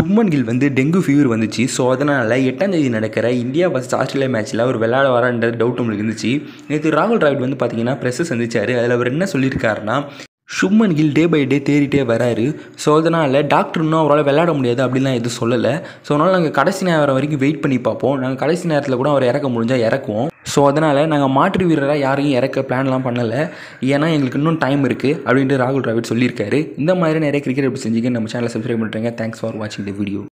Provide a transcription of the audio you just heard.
சுப்மன் கில் வந்து dengue fever வந்துச்சு so அதனால் எட்டாம் தேதி நடக்கிற இந்தியா வர்சஸ் ஆஸ்திரேலியா மேட்ச்சில் அவர் விளையாட வரான்ற டவுட் உங்களுக்கு இருந்துச்சு நேற்று ராகுல் டிராவிட் வந்து பார்த்தீங்கன்னா ப்ரெஸ்ஸை சந்திச்சார் அதில் அவர் என்ன சொல்லியிருக்காருன்னா Shubman Gill day by day தேறிட்டே வராரு ஸோ அதனால் டாக்டர் இன்னும் அவரால் விளையாட முடியாது அப்படின்லாம் எதுவும் சொல்லலை ஸோ அதனால் நாங்கள் கடைசி நேரம் வரைக்கும் வெயிட் பண்ணி பார்ப்போம் நாங்கள் கடைசி நேரத்தில் கூட அவர் இறக்க முடிஞ்சால் இறக்குவோம் ஸோ அதனால் நாங்கள் மாற்று வீரராக யாரையும் இறக்க பிளான்லாம் பண்ணலை ஏன்னா எங்களுக்கு இன்னும் டைம் இருக்குது அப்படின்ட்டு ராகுல் டிராவிட் சொல்லியிருக்காரு இந்த மாதிரி நிறைய கிரிக்கெட் எப்படி செஞ்சுக்க நம்ம சேனலை சப்ஸ்கிரைப் பண்ணுறேங்க தேங்க்ஸ் ஃபார் வாட்சிங் த வீடியோ